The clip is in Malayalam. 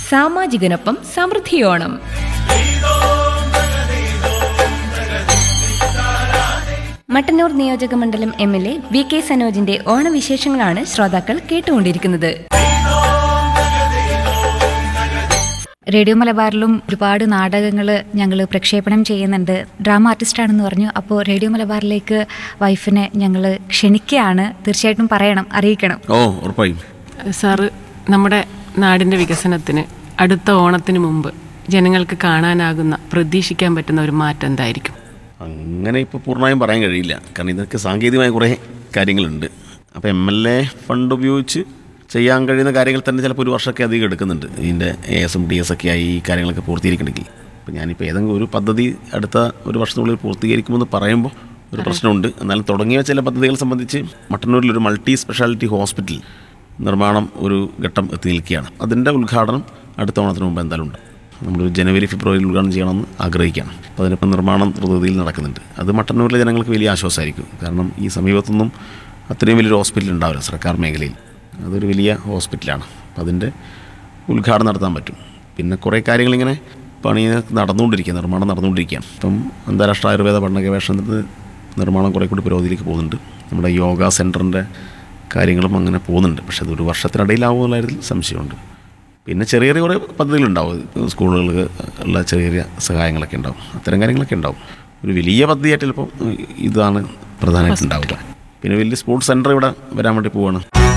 സാമാജികനൊപ്പം സമൃദ്ധിയോണം മട്ടന്നൂർ നിയോജക മണ്ഡലം M L A V K സനോജിന്റെ ഓണവിശേഷങ്ങളാണ് ശ്രോതാക്കൾ കേട്ടുകൊണ്ടിരിക്കുന്നത് റേഡിയോ മലബാറിലും ഒരുപാട് നാടകങ്ങൾ ഞങ്ങൾ പ്രക്ഷേപണം ചെയ്യുന്നുണ്ട് ഡ്രാമ ആർട്ടിസ്റ്റാണെന്ന് പറഞ്ഞു അപ്പോൾ റേഡിയോ മലബാറിലേക്ക് വൈഫിനെ ഞങ്ങൾ ക്ഷണിക്കുകയാണ് തീർച്ചയായിട്ടും പറയണം അറിയിക്കണം ഓ ഉറപ്പായും സാറ് നമ്മുടെ നാടിൻ്റെ വികസനത്തിന് അടുത്ത ഓണത്തിന് മുമ്പ് ജനങ്ങൾക്ക് കാണാനാകുന്ന പ്രതീക്ഷിക്കാൻ പറ്റുന്ന ഒരു മാറ്റം എന്തായിരിക്കും അങ്ങനെ ഇപ്പോൾ പൂർണ്ണമായും പറയാൻ കഴിയില്ല കാരണം ഇതൊക്കെ സാങ്കേതികമായ കുറേ കാര്യങ്ങളുണ്ട് അപ്പോൾ എം എൽ എ ഫണ്ട് ഉപയോഗിച്ച് ചെയ്യാൻ കഴിയുന്ന കാര്യങ്ങൾ തന്നെ ചിലപ്പോൾ ഒരു വർഷമൊക്കെ അധികം എടുക്കുന്നുണ്ട് ഇതിൻ്റെ എ എസും ഡി എസ് ഒക്കെ ആയി ഈ കാര്യങ്ങളൊക്കെ പൂർത്തീകരിക്കണമെങ്കിൽ അപ്പോൾ ഞാനിപ്പോൾ ഏതെങ്കിലും ഒരു പദ്ധതി അടുത്ത ഒരു വർഷത്തിനുള്ളിൽ പൂർത്തീകരിക്കുമെന്ന് പറയുമ്പോൾ ഒരു പ്രശ്നമുണ്ട് എന്നാലും തുടങ്ങിയ ചില പദ്ധതികൾ സംബന്ധിച്ച് മട്ടന്നൂരിൽ ഒരു മൾട്ടി സ്പെഷ്യാലിറ്റി ഹോസ്പിറ്റൽ നിർമ്മാണം ഒരു ഘട്ടം എത്തി നിൽക്കുകയാണ് അതിൻ്റെ ഉദ്ഘാടനം അടുത്ത ഓണത്തിന് മുമ്പ് എന്തായാലും ഉണ്ട് നമ്മളൊരു ജനുവരി ഫെബ്രുവരിയിൽ ഉദ്ഘാടനം ചെയ്യണമെന്ന് ആഗ്രഹിക്കുകയാണ് അപ്പോൾ അതിനിപ്പോൾ നിർമ്മാണം ദ്രുതഗതിയിൽ നടക്കുന്നുണ്ട് അത് മട്ടന്നൂരിലെ ജനങ്ങൾക്ക് വലിയ ആശ്വാസമായിരിക്കും കാരണം ഈ സമീപത്തൊന്നും അത്രയും വലിയൊരു ഹോസ്പിറ്റൽ ഉണ്ടാവില്ല സർക്കാർ മേഖലയിൽ അതൊരു വലിയ ഹോസ്പിറ്റലാണ് അപ്പോൾ അതിൻ്റെ ഉദ്ഘാടനം നടത്താൻ പറ്റും പിന്നെ കുറേ കാര്യങ്ങളിങ്ങനെ പണി നടന്നുകൊണ്ടിരിക്കുക നിർമ്മാണം നടന്നുകൊണ്ടിരിക്കുകയാണ് ഇപ്പം അന്താരാഷ്ട്ര ആയുർവേദ പഠന ഗവേഷണത്തിന് നിർമ്മാണം കുറേ കൂടി പുരോഗതിയിലേക്ക് പോകുന്നുണ്ട് നമ്മുടെ യോഗ സെൻറ്ററിൻ്റെ കാര്യങ്ങളും അങ്ങനെ പോകുന്നുണ്ട് പക്ഷേ അതൊരു വർഷത്തിനിടയിലാവുമെന്നുള്ള കാര്യത്തിൽ സംശയമുണ്ട് പിന്നെ ചെറിയ ചെറിയ കുറേ പദ്ധതികളുണ്ടാവും സ്കൂളുകൾക്ക് ഉള്ള ചെറിയ ചെറിയ സഹായങ്ങളൊക്കെ ഉണ്ടാവും അത്തരം കാര്യങ്ങളൊക്കെ ഉണ്ടാവും ഒരു വലിയ പദ്ധതിയായിട്ട് ചിലപ്പോൾ ഇതാണ് പ്രധാനമായിട്ട് ഉണ്ടാവുക പിന്നെ വലിയ സ്പോർട്സ് സെൻറ്റർ ഇവിടെ വരാൻ വേണ്ടി പോവാണ്